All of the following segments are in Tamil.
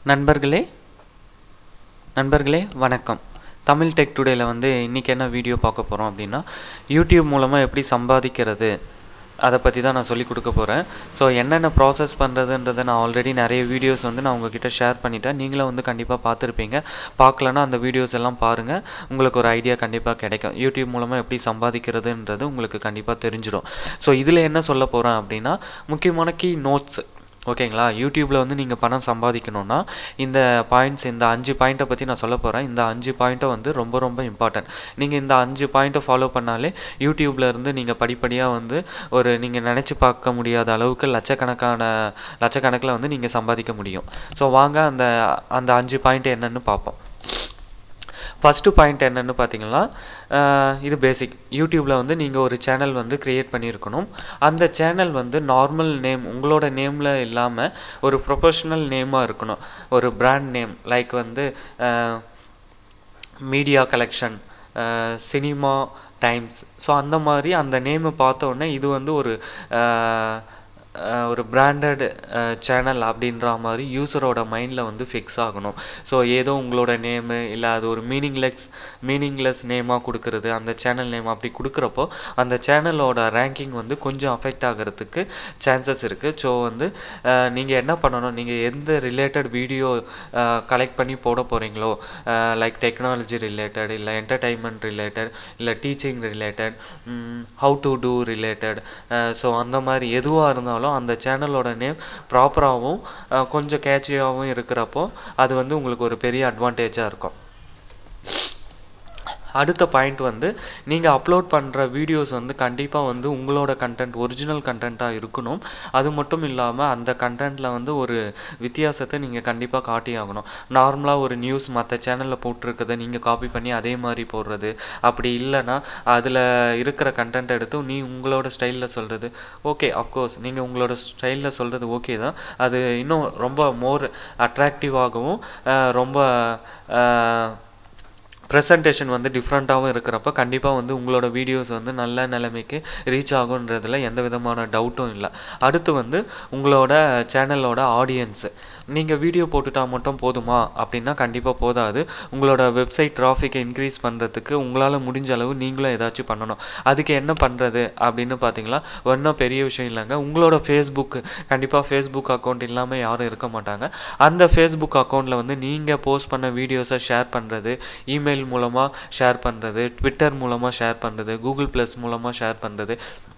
நண்பர்களே நண்பர்களே வணக்கம் தமிழ் டெக் டுடேல வந்து இன்றைக்கி என்ன வீடியோ பார்க்க போகிறோம் அப்படின்னா யூடியூப் மூலமாக எப்படி சம்பாதிக்கிறது அதை பற்றி தான் நான் சொல்லிக் கொடுக்க போகிறேன் ஸோ என்னென்ன ப்ராசஸ் பண்ணுறதுன்றதை நான் ஆல்ரெடி நிறைய வீடியோஸ் வந்து நான் உங்ககிட்ட ஷேர் பண்ணிட்டேன் நீங்களும் வந்து கண்டிப்பாக பார்த்துருப்பீங்க பார்க்கலன்னா அந்த வீடியோஸ் எல்லாம் பாருங்கள் உங்களுக்கு ஒரு ஐடியா கண்டிப்பாக கிடைக்கும் யூடியூப் மூலமாக எப்படி சம்பாதிக்கிறதுன்றது உங்களுக்கு கண்டிப்பாக தெரிஞ்சிடும் ஸோ இதில் என்ன சொல்ல போகிறேன் அப்படின்னா முக்கியமான கீ நோட்ஸ் ஓகேங்களா யூடியூப்பில் வந்து நீங்கள் பணம் சம்பாதிக்கணும்னா இந்த பாயிண்ட்ஸ் இந்த அஞ்சு பாயிண்ட்டை பற்றி நான் சொல்ல போகிறேன் இந்த அஞ்சு பாயிண்ட்டை வந்து ரொம்ப ரொம்ப இம்பார்ட்டன்ட் நீங்கள் இந்த அஞ்சு பாயிண்ட்டை ஃபாலோ பண்ணாலே யூடியூப்ல இருந்து நீங்கள் படிப்படியாக வந்து ஒரு நீங்கள் நினச்சி பார்க்க முடியாத அளவுக்கு லட்சக்கணக்கான லட்சக்கணக்கில் வந்து நீங்கள் சம்பாதிக்க முடியும் ஸோ வாங்க அந்த அந்த அஞ்சு பாயிண்ட் என்னன்னு பார்ப்போம் ஃபஸ்ட்டு பாயிண்ட் என்னன்னு பார்த்தீங்கன்னா அஹ், இது பேசிக் யூடியூப்பில் வந்து நீங்கள் ஒரு சேனல் வந்து க்ரியேட் பண்ணியிருக்கணும் அந்த சேனல் வந்து நார்மல் நேம் உங்களோட நேமில் இல்லாமல் ஒரு ப்ரொஃபஷ்னல் நேமாக இருக்கணும் ஒரு பிராண்ட் நேம் லைக் வந்து media collection cinema times so அந்த மாதிரி அந்த நேமை பார்த்த உடனே இது வந்து ஒரு அஹ், அஹ், ஒரு பிராண்டட் சேனல் அப்படின்ற மாதிரி யூசரோட மைண்டில் வந்து ஃபிக்ஸ் ஆகணும் ஸோ ஏதோ உங்களோட நேமு இல்லை அது ஒரு மீனிங்லெஸ் மீனிங்லெஸ் நேமாக கொடுக்கறது அந்த சேனல் நேம் அப்படி கொடுக்குறப்போ அந்த சேனலோட ரேங்கிங் வந்து கொஞ்சம் அஃபெக்ட் ஆகிறதுக்கு சான்சஸ் இருக்குது ஸோ வந்து நீங்கள் என்ன பண்ணணும் நீங்கள் எந்த ரிலேட்டட் வீடியோ கலெக்ட் பண்ணி போட போகிறீங்களோ லைக் டெக்னாலஜி ரிலேட்டட் இல்லை என்டர்டைன்மெண்ட் ரிலேட்டட் இல்லை teaching related how to do related so அந்த மாதிரி எதுவாக இருந்தாலும் அந்த சேனலோட நேம் ப்ராப்பராகவும் கொஞ்சம் கேட்சியாகவும் இருக்கிறப்போ அது வந்து உங்களுக்கு ஒரு பெரிய அட்வான்டேஜாக இருக்கும் அடுத்த பாயிண்ட் வந்து நீங்கள் அப்லோட் பண்ணுற வீடியோஸ் வந்து கண்டிப்பாக வந்து உங்களோட கண்டென்ட் ஒரிஜினல் கண்டென்ட்டாக இருக்கணும் அது மட்டும் இல்லாமல் அந்த கண்டென்ட்டில் வந்து ஒரு வித்தியாசத்தை நீங்கள் கண்டிப்பாக காட்டி ஆகணும் நார்மலாக ஒரு நியூஸ் மற்ற சேனலில் போட்டிருக்கதை நீங்கள் காப்பி பண்ணி அதே மாதிரி போடுறது அப்படி இல்லைன்னா அதில் இருக்கிற கண்டென்ட் எடுத்து நீ உங்களோட ஸ்டைலில் சொல்கிறது ஓகே அஃப்கோர்ஸ் நீங்கள் உங்களோட ஸ்டைலில் சொல்கிறது ஓகே தான் அது இன்னும் ரொம்ப மோர் அட்ராக்டிவாகவும் ரொம்ப அஹ், ப்ரெசன்டேஷன் வந்து டிஃப்ரெண்ட்டாகவும் இருக்கிறப்ப கண்டிப்பாக வந்து உங்களோட வீடியோஸ் வந்து நல்ல நிலைமைக்கு ரீச் ஆகுன்றதுல எந்த விதமான டவுட்டும் இல்லை அடுத்து வந்து உங்களோட சேனலோட ஆடியன்ஸு நீங்கள் வீடியோ போட்டுட்டா மட்டும் போதுமா அப்படின்னா கண்டிப்பாக போதாது உங்களோட வெப்சைட் டிராஃபிக்கை இன்க்ரீஸ் பண்ணுறதுக்கு உங்களால் முடிஞ்ச அளவு நீங்களும் ஏதாச்சும் பண்ணணும் அதுக்கு என்ன பண்ணுறது அப்படின்னு பார்த்தீங்களா ஒன்றும் பெரிய விஷயம் இல்லைங்க உங்களோட ஃபேஸ்புக் கண்டிப்பாக ஃபேஸ்புக் அக்கௌண்ட் இல்லாமல் யாரும் இருக்க மாட்டாங்க அந்த ஃபேஸ்புக் அக்கௌண்ட்டில் வந்து நீங்கள் போஸ்ட் பண்ண வீடியோஸை ஷேர் பண்ணுறது இமெயில் மூலமாக ஷேர் பண்ணுறது ட்விட்டர் மூலமாக ஷேர் பண்ணுறது கூகுள் ப்ளஸ் மூலமாக ஷேர் பண்ணுறது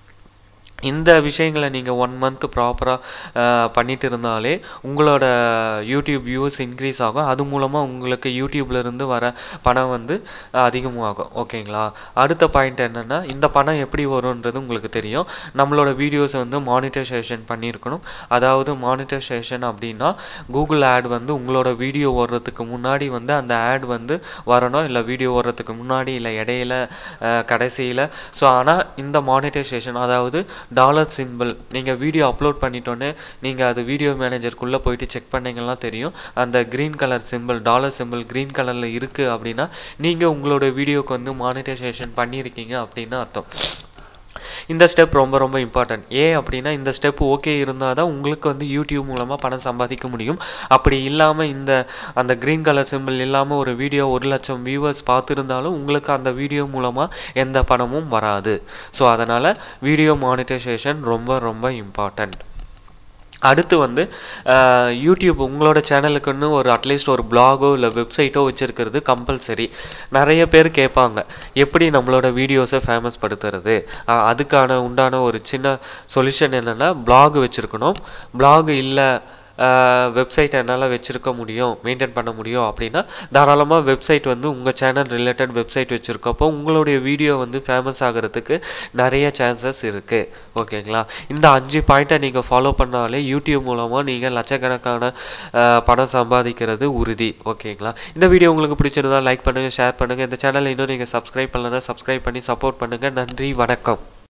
இந்த விஷயங்களை நீங்கள் ஒன் மந்த் ப்ராப்பராக பண்ணிட்டு இருந்தாலே உங்களோட யூடியூப் வியூஸ் இன்க்ரீஸ் ஆகும் அது மூலமாக உங்களுக்கு யூடியூப்ல இருந்து வர பணம் வந்து அதிகமாகும் ஓகேங்களா அடுத்த பாயிண்ட் என்னென்னா இந்த பணம் எப்படி வரும்ன்றது உங்களுக்கு தெரியும் நம்மளோட வீடியோஸை வந்து மானிட்டைசேஷன் பண்ணியிருக்கணும் அதாவது மானிட்டைசேஷன் அப்படின்னா கூகுள் ஆட் வந்து உங்களோட வீடியோ வர்றதுக்கு முன்னாடி வந்து அந்த ஆட் வந்து வரணும் இல்லை வீடியோ வர்றதுக்கு முன்னாடி இல்லை இடையில கடைசியில் ஸோ ஆனால் இந்த மானிட்டைசேஷன் அதாவது டாலர் சிம்பிள் நீங்கள் வீடியோ அப்லோட் பண்ணிட்டோன்னே நீங்கள் அது வீடியோ மேனேஜருக்குள்ளே போயிட்டு செக் பண்ணீங்கன்னா தெரியும் அந்த green colour symbol dollar symbol green கலரில் இருக்குது அப்படின்னா நீங்கள் உங்களோட வீடியோக்கு வந்து மானிட்டைசேஷன் பண்ணியிருக்கீங்க அப்படின்னு அர்த்தம் இந்த ஸ்டெப் ரொம்ப ரொம்ப இம்பார்ட்டன்ட் ஏன் அப்படின்னா இந்த ஸ்டெப் ஓகே இருந்தால் தான் உங்களுக்கு வந்து யூடியூப் மூலமாக பணம் சம்பாதிக்க முடியும் அப்படி இல்லாமல் இந்த அந்த க்ரீன் கலர் சிம்பிள் இல்லாமல் ஒரு வீடியோ ஒரு லட்சம் வியூவர்ஸ் பார்த்துருந்தாலும் உங்களுக்கு அந்த வீடியோ மூலமாக எந்த பணமும் வராது ஸோ அதனால் வீடியோ மானிட்டைசேஷன் ரொம்ப ரொம்ப இம்பார்ட்டன்ட் அடுத்து வந்து அஹ், யூடியூப் உங்களோட சேனலுக்குன்னு ஒரு அட்லீஸ்ட் ஒரு பிளாகோ இல்லை வெப்சைட்டோ வச்சுருக்கிறது கம்பல்சரி நிறைய பேர் கேட்பாங்க எப்படி நம்மளோட வீடியோஸை ஃபேமஸ் படுத்துறது அஹ், அதுக்கான உண்டான ஒரு சின்ன சொல்யூஷன் என்னென்னா பிளாக் வச்சுருக்கணும் பிளாக் இல்லை வெப்சைட் என்னால் வச்சுருக்க முடியும் மெயின்டைன் பண்ண முடியும் அப்படின்னா தாராளமாக வெப்சைட் வந்து உங்கள் சேனல் ரிலேட்டட் வெப்சைட் வச்சுருக்கப்போ உங்களுடைய வீடியோ வந்து ஃபேமஸ் ஆகிறதுக்கு நிறைய சான்சஸ் இருக்குது ஓகேங்களா இந்த அஞ்சு பாயிண்ட்டை நீங்கள் ஃபாலோ பண்ணாலே யூடியூப் மூலமாக நீங்கள் லட்சக்கணக்கான அஹ், பணம் சம்பாதிக்கிறது உறுதி ஓகேங்களா இந்த வீடியோ உங்களுக்கு பிடிச்சிருந்தா லைக் பண்ணுங்கள் ஷேர் பண்ணுங்கள் இந்த சேனலை இன்னும் நீங்கள் சப்ஸ்கிரைப் பண்ணலன்னா சப்ஸ்கிரைப் பண்ணி சப்போர்ட் பண்ணுங்கள் நன்றி வணக்கம்